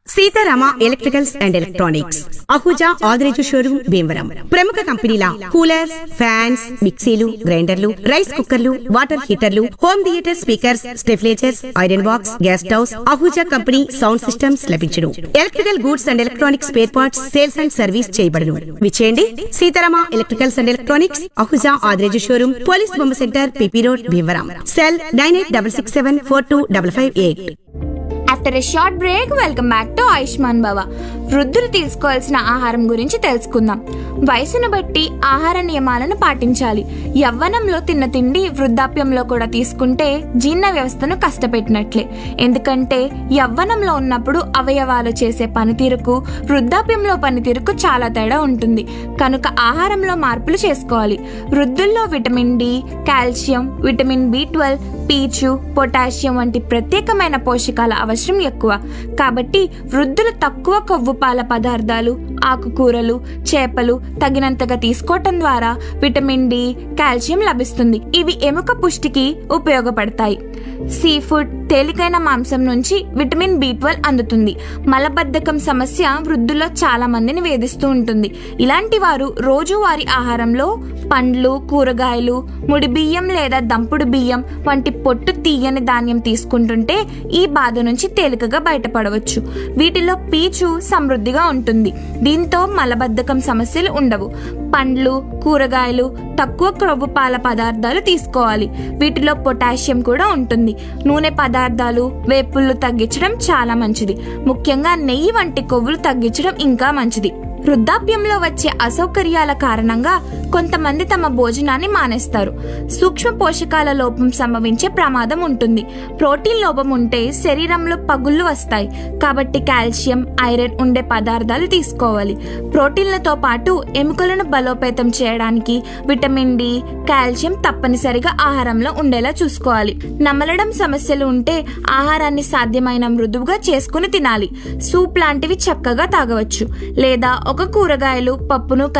Sitarama electricals and electronics Ahuja Adireju showroom Bhimavaram ప్రముఖ కంపెనీల coolers fans మిక్సీలు గ్రైండర్లు రైస్ కుక్కర్లు వాటర్ హీటర్లు home theatre speakers stabilisers iron box gas stoves Ahuja company sound systems లభించును electrical goods and electronics spare parts sales and service చేయబడును విచేయండి Seetharama electricals and electronics Ahuja Adireju showroom police బొమ్మ centre PP road Bhimavaram cell nine eight double six seven four two double five eight after a short break welcome back to Ayushman Bhava వృద్ధులు తీసుకోవాల్సిన ఆహారం గురించి తెలుసుకుందాం వయసును బట్టి ఆహార నియమాలను పాటించాలి యవ్వనంలో తిన్న తిండి వృద్ధాప్యంలో కూడా తీసుకుంటే జీర్ణ వ్యవస్థను కష్టపెట్టినట్లే ఎందుకంటే యవ్వనంలో ఉన్నప్పుడు అవయవాలు చేసే పనితీరుకు వృద్ధాప్యంలో పనితీరుకు చాలా తేడా ఉంటుంది కనుక ఆహారంలో మార్పులు చేసుకోవాలి వృద్ధుల్లో vitamin D calcium vitamin B twelve పీచు పొటాషియం వంటి ప్రత్యేకమైన పోషకాల అవసరం ఎక్కువ కాబట్టి వృద్ధులు తక్కువ కొవ్వు పాల పదార్థాలు ఆకుకూరలు చేపలు తగినంతగా తీసుకోవటం ద్వారా విటమిన్ డి కాల్షియం లభిస్తుంది ఇవి ఎముక పుష్టికి ఉపయోగపడతాయి సీ ఫుడ్ తేలికైన మాంసం నుంచి విటమిన్ బి ట్వెల్వ్ అందుతుంది మలబద్ధకం సమస్య వృద్ధుల్లో చాలా మందిని వేధిస్తూ ఉంటుంది ఇలాంటి వారు రోజువారీ ఆహారంలో పండ్లు కూరగాయలు ముడి బియ్యం లేదా దంపుడు బియ్యం వంటి పొట్టు తీయని ధాన్యం తీసుకుంటుంటే ఈ బాధ నుంచి తేలికగా బయటపడవచ్చు వీటిలో పీచు సమృద్ధిగా ఉంటుంది దీంతో మలబద్ధకం సమస్యలు ఉండవు పండ్లు కూరగాయలు తక్కువ క్రొవ్వు పాల పదార్థాలు తీసుకోవాలి వీటిలో పొటాషియం కూడా ఉంటుంది నూనె పదార్థాలు వేపుళ్ళు తగ్గించడం చాలా మంచిది ముఖ్యంగా నెయ్యి వంటి కొవ్వులు తగ్గించడం ఇంకా మంచిది వృద్ధాప్యంలో వచ్చే అసౌకర్యాల కారణంగా కొంతమంది తమ భోజనాన్ని మానేస్తారు సూక్ష్మ పోషకాల లోపం సంభవించే ప్రమాదం ఉంటుంది ప్రోటీన్ లోపం ఉంటే శరీరంలో పగుళ్ళు వస్తాయి కాబట్టి కాల్షియం ఐరన్ ఉండే పదార్థాలు తీసుకోవాలి ప్రోటీన్లతో పాటు ఎముకలను బలోపేతం చేయడానికి విటమిన్ డి కాల్షియం తప్పనిసరిగా ఆహారంలో ఉండేలా చూసుకోవాలి నమలడం సమస్యలు ఉంటే ఆహారాన్ని సాధ్యమైన మృదువుగా చేసుకుని తినాలి సూప్ లాంటివి చక్కగా తాగవచ్చు లేదా ఒక కూరగాయలు పప్పును